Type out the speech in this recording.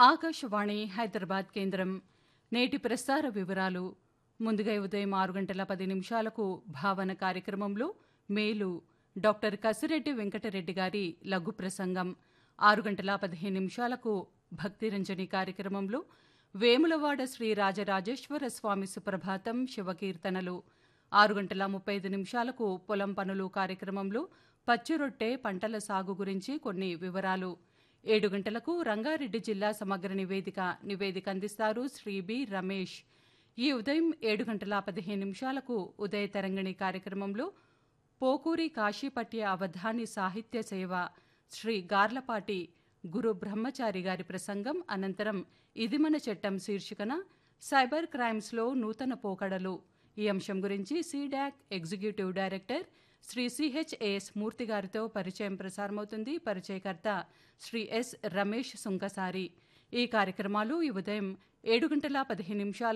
ఆకాశవాణి హైదరాబాద్ కేంద్రం నేటి ప్రసార వివరాలు ముందుగా ఉదయం ఆరు గంటల పది నిమిషాలకు భావన కార్యక్రమంలో మేలు డాక్టర్ కసిరెడ్డి వెంకటరెడ్డి గారి లఘు ప్రసంగం ఆరు గంటల పదిహేను నిమిషాలకు భక్తిరంజని కార్యక్రమంలో వేములవాడ శ్రీ రాజరాజేశ్వర స్వామి సుప్రభాతం శివకీర్తనలు ఆరు గంటల ముప్పై ఐదు నిమిషాలకు పొలం పనులు కార్యక్రమంలో పచ్చిరొట్టె పంటల సాగు గురించి కొన్ని వివరాలు ఏడు గంటలకు రంగారెడ్డి జిల్లా సమగ్ర నివేదిక నివేదిక అందిస్తారు శ్రీ బి రమేష్ ఈ ఉదయం ఏడు గంటల పదిహేను నిమిషాలకు ఉదయ తరంగిణి కార్యక్రమంలో పోకూరి కాశీపట్య అవధాని సాహిత్య సేవ శ్రీ గార్లపాటి గురు బ్రహ్మచారి గారి ప్రసంగం అనంతరం ఇది మన చట్టం శీర్షికన సైబర్ క్రైమ్స్లో నూతన పోకడలు ఈ అంశం గురించి CDAC executive director Shri CHAS Murthy గారితో పరిచయం ప్రసారమవుతుంది పరిచయకర్త శ్రీ ఎస్ రమేష్ సుంకసారి ఈ కార్యక్రమాలు ఈ ఉదయం ఏడు గంటల పదిహేను నిమిషాల